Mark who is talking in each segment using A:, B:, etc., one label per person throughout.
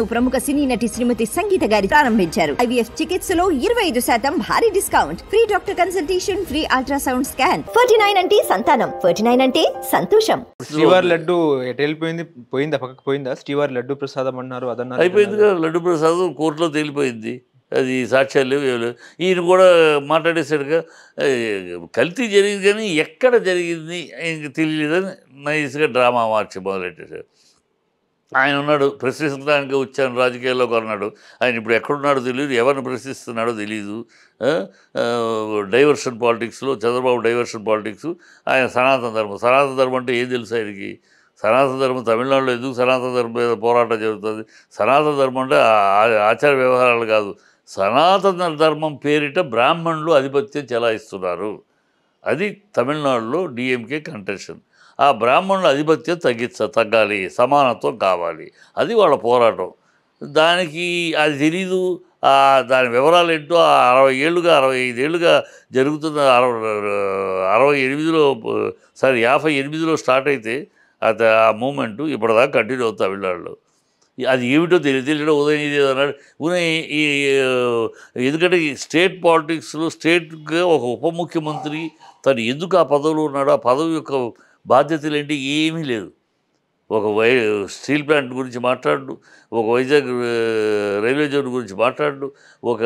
A: ప్రముఖ సినీ నటి శ్రీమతి సంగీత గారి ప్రారంభించారు ఐవీఎఫ్ చికిత్సలో ఇరవై ఐదు శాతం భారీ discount free doctor consultation free ultrasound scan forty nine అంటే సంతానం ఫోర్టీ నైన్ అంటే సంతోషం
B: శ్రీవారి లడ్డు ఎటు వెళ్ళిపోయింది పోయిందా పక్కకు పోయిందా శ్రీవారి లడ్డు ప్రసాదం అన్నారు అదన్నారు
C: అయిపోయింది కదా లడ్డు ప్రసాద్ కోర్టులో తేలిపోయింది అది సాక్ష్యాలు లేవు ఏం లేవు ఈయన కూడా మాట్లాడేశాడుగా ఏ, కల్తీ జరిగింది కానీ ఎక్కడ జరిగింది ఆయనకి తెలియలేదని నైస్గా డ్రామా మార్చి మొదలెట్టేశారు ఆయన ఉన్నాడు ప్రశ్నించడానికి వచ్చాను రాజకీయాల్లోకి అన్నాడు ఆయన ఇప్పుడు ఎక్కడున్నాడో తెలియదు ఎవరిని ప్రశ్నిస్తున్నాడో తెలియదు ఆ, ఆ, డైవర్షన్ పాలిటిక్స్లో చంద్రబాబు డైవర్షన్ పాలిటిక్స్ ఆయన సనాతన ధర్మం సనాతన ధర్మం అంటే ఏం తెలుసు ఆయనకి సనాతన ధర్మం తమిళనాడులో ఎందుకు సనాతన ధర్మం మీద పోరాటం జరుగుతుంది సనాతన ధర్మం అంటే ఆ- ఆచార వ్యవహారాలు కాదు సనాతన ధర్మం పేరిట బ్రాహ్మణులు ఆధిపత్యం చెలాయిస్తున్నారు అది తమిళనాడులో డిఎంకే కంటెన్షన్ ఆ బ్రాహ్మణుల ఆధిపత్యం తగ్గించ తగ్గాలి సమానత్వం కావాలి అది వాళ్ళ పోరాటం దానికి అది తెలీదు ఆ దాని వివరాలు ఏంటో ఆ అరవై ఏళ్ళుగా అరవై ఐదేళ్ళుగా జరుగుతున్న అరవై అరవై ఎనిమిదిలో సారీ యాభై ఎనిమిదిలో స్టార్ట్ అయితే అది ఆ మూమెంట్ ఇప్పటిదాకా కంటిన్యూ అవుతుంది తమిళనాడులో అది ఏమిటో తెలియదు తెలియడం ఉదయం ఇది అన్నాడు ఉదయం ఈ ఆ, ఎందుకంటే ఈ స్టేట్ పాలిటిక్స్లో స్టేట్గా ఒక ఉప ముఖ్యమంత్రి తను ఎందుకు ఆ పదవిలో ఉన్నాడో ఆ పదవి యొక్క బాధ్యతలు ఏంటి ఏమీ లేదు ఒక వై స్టీల్ ప్లాంట్ గురించి మాట్లాడు ఒక వైజాగ్ ఆ, రైల్వే జోన్ గురించి మాట్లాడు ఒక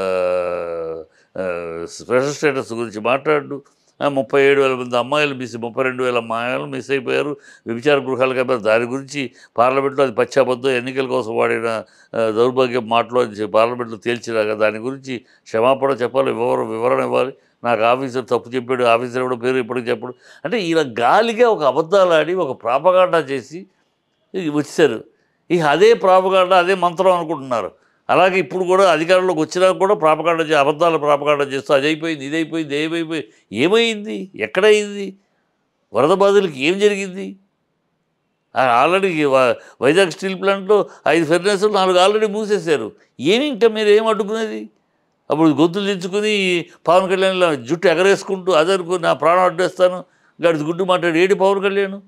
C: ఆ, స్పెషల్ స్టేటస్ గురించి మాట్లాడు ఆ, ముప్పై ఏడు వేల మంది అమ్మాయిలు మిస్ ముప్పై రెండు వేల అమ్మాయిలు మిస్ అయిపోయారు వ్యభిచార గృహాలు కాబట్టి దాని గురించి పార్లమెంట్లో అది పచ్చాబద్ధం ఎన్నికల కోసం వాడిన ఆ, దౌర్భాగ్యం మాటలో అని పార్లమెంట్లో తేల్చినాక దాని గురించి క్షమాపణ చెప్పాలి వివరణ వివరణ ఇవ్వాలి నాకు ఆఫీసర్ తప్పు చెప్పాడు ఆఫీసర్ కూడా పేరు ఇప్పటికి చెప్పడు అంటే ఇలా గాలిగా ఒక అబద్ధాలు ఆడి ఒక ప్రాపగాండా చేసి ఇక వచ్చారు ఇక అదే ప్రాపగాండా అదే మంత్రం అనుకుంటున్నారు అలాగే ఇప్పుడు కూడా అధికారంలోకి వచ్చినా కూడా ప్రాపగాండ చే అబద్ధాలు ప్రాపగాండ చేస్తూ అది అయిపోయింది ఇది అయిపోయింది ఏమైపోయి ఏమైంది ఎక్కడైంది వరద బాధలకు ఏం జరిగింది ఆ ఆల్రెడీ వా- వైజాగ్ స్టీల్ ప్లాంట్లో ఐదు ఫెర్నెస్లు నాలుగు ఆల్రెడీ మూసేశారు ఏమి ఇంకా మీరు ఏం అడ్డుకునేది అప్పుడు గొంతులు దించుకుని పవన్ కళ్యాణ్ ఇలా జుట్టు ఎగరేసుకుంటూ అది అనుకుని నా ప్రాణం అడ్డేస్తాను గడిది గుడ్డు మాట్లాడి ఏడి పవన్ కళ్యాణ్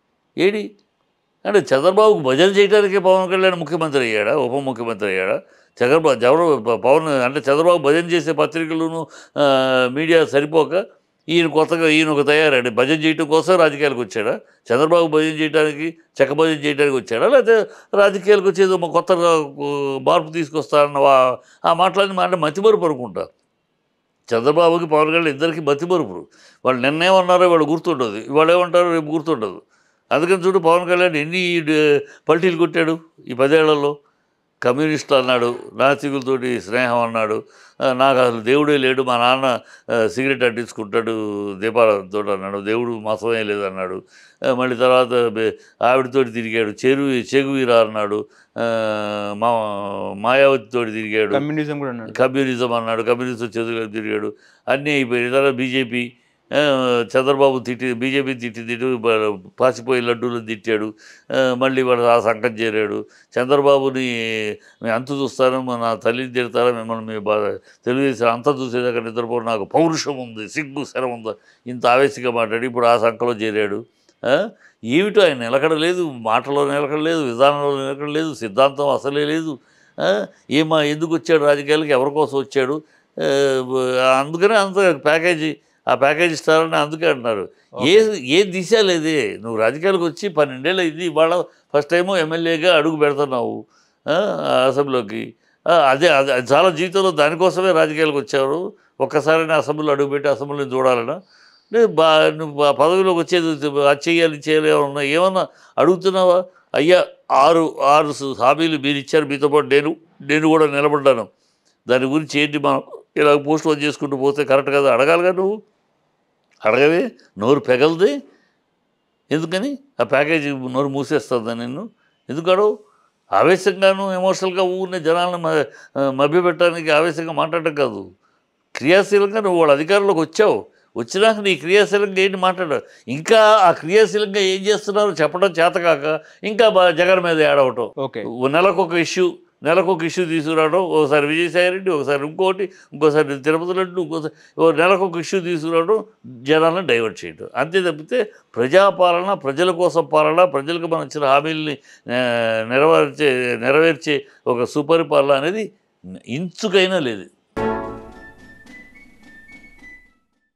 C: ఏడి అంటే చంద్రబాబుకు భజన చేయడానికే పవన్ కళ్యాణ్ ముఖ్యమంత్రి అయ్యాడా ఉప ముఖ్యమంత్రి అయ్యాడా చంద్రబాబు చంద్రబాబు పవన్ అంటే చంద్రబాబు భజన చేసే పత్రికలను ఆ, మీడియా సరిపోక ఈయన కొత్తగా ఈయన ఒక తయారాడు భజన చేయడం కోసం రాజకీయాలకు వచ్చాడా చంద్రబాబు భజన చేయడానికి చెక్క భజన చేయడానికి వచ్చాడా లేకపోతే రాజకీయాలకు వచ్చేది ఒక కొత్త ఆ, మార్పు తీసుకొస్తారన్న వా- ఆ మాటలన్నీ మాట మతిమరుపు అనుకుంటా చంద్రబాబుకి పవన్ కళ్యాణ్ ఇద్దరికి మతిమరుపులు వాళ్ళు నిన్నేమన్నారో వాళ్ళు గుర్తుండదు ఇవాళ ఏమంటారో రేపు గుర్తుండదు అందుకని చూడు పవన్ కళ్యాణ్ ఎన్ని డ- పల్టీలు కొట్టాడు ఈ పదేళ్లలో కమ్యూనిస్టులు అన్నాడు నాస్తికులతోటి స్నేహం అన్నాడు ఆ, నాకు అసలు దేవుడే లేడు మా నాన్న ఆ, సిగరెట్ అంటించుకుంటాడు దీపాలతో అన్నాడు దేవుడు మతమే లేదన్నాడు ఆ, మళ్ళీ తర్వాత బె- ఆవిడతోటి తిరిగాడు చెరు చెగువీరా అన్నాడు ఆ, మా మాయావతితోటి తిరిగాడు
B: కమ్యూనిజం కూడా అన్నాడు
C: కమ్యూనిజం అన్నాడు కమ్యూనిజం చదువు తిరిగాడు అన్నీ అయిపోయినాయి తర్వాత బీజేపీ ఆ, చంద్రబాబు తిట్టి బీజేపీ తిట్టి తిట్టి బ- పాసిపోయి లడ్డూలు తిట్టాడు ఆ, మళ్ళీ వాడు ఆ సంకం చేరాడు చంద్రబాబుని మీ అంత చూస్తాను నా తల్లిని తిడతారా మిమ్మల్ని మీ బా తెలుగుదేశం అంత చూసేదాకా నిద్రపోరు నాకు పౌరుషం ఉంది సిగ్గు శరం ఉందా ఇంత ఆవేశంగా మాట్లాడి ఇప్పుడు ఆ సంఖలో చేరాడు ఆ? ఏమిటో ఆయన నిలకడలేదు మాటలో నిలకడలేదు విధానంలో నిలకడలేదు సిద్ధాంతం అసలే లేదు ఆ? ఏమా ఎందుకు వచ్చాడు రాజకీయాలకు ఎవరి కోసం వచ్చాడు ఆ, అందుకనే అంత ప్యాకేజీ ఆ ప్యాకేజీ ఇస్తారని అందుకే అంటున్నారు ఏ ఏ దిశ లేదే నువ్వు రాజకీయాలకు వచ్చి పన్నెండేళ్ళు అయింది ఇవాళ ఫస్ట్ టైము ఎమ్మెల్యేగా అడుగు పెడుతున్నావు ఆ, అసెంబ్లీలోకి ఆ, అదే అదే అది చాలా జీవితంలో దానికోసమే రాజకీయాలకు వచ్చారు ఒక్కసారి అసెంబ్లీలో అడుగుపెట్టి అసెంబ్లీని చూడాలన్నా లేదు బా నువ్వు ఆ పదవిలోకి వచ్చేది అది చేయాలి ఇది చేయాలి ఏమన్నా ఏమన్నా అడుగుతున్నావా అయ్యా ఆరు ఆరు సు- హామీలు మీరు ఇచ్చారు మీతో పాటు నేను నేను కూడా నిలబడ్డాను దాని గురించి ఏంటి మనం ఇలా పోస్ట్ పోన్ చేసుకుంటూ పోతే కరెక్ట్ కదా అడగాలిగా నువ్వు అడగవే నోరు పెగలదే ఎందుకని ఆ ప్యాకేజీ నోరు మూసేస్తుందా నిన్ను ఎందుకు అడవు ఆవేశంగాను ఎమోషనల్గా ఊరినే జనాలను మ- మభ్యపెట్టడానికి ఆవేశంగా మాట్లాడటం కాదు క్రియాశీలంగా నువ్వు వాళ్ళ అధికారంలోకి వచ్చావు వచ్చినాక నీ క్రియాశీలంగా ఏంటి మాట్లాడావు ఇంకా ఆ క్రియాశీలంగా ఏం చేస్తున్నారో చెప్పడం చేతకాక ఇంకా బా- జగన్ మీద ఏడవటం
B: ఓకే
C: ఓ నెలకు ఒక ఇష్యూ నెలకు ఒక ఇష్యూ తీసుకురావడం ఒకసారి విజయసాయిరెడ్డి ఒకసారి ఇంకోటి ఇంకోసారి తిరుపతి లడ్డు ఇంకోసారి ఓ నెలకు ఒక ఇష్యూ తీసుకురావడం జనాలను డైవర్ట్ చేయడం అంతే తప్పితే ప్రజాపాలన ప్రజల కోసం పాలన ప్రజలకు మనం ఇచ్చిన హామీల్ని ఆ, నెరవేర్చే నెరవేర్చే ఒక సుపరిపాలన అనేది ఇంచుకైనా లేదు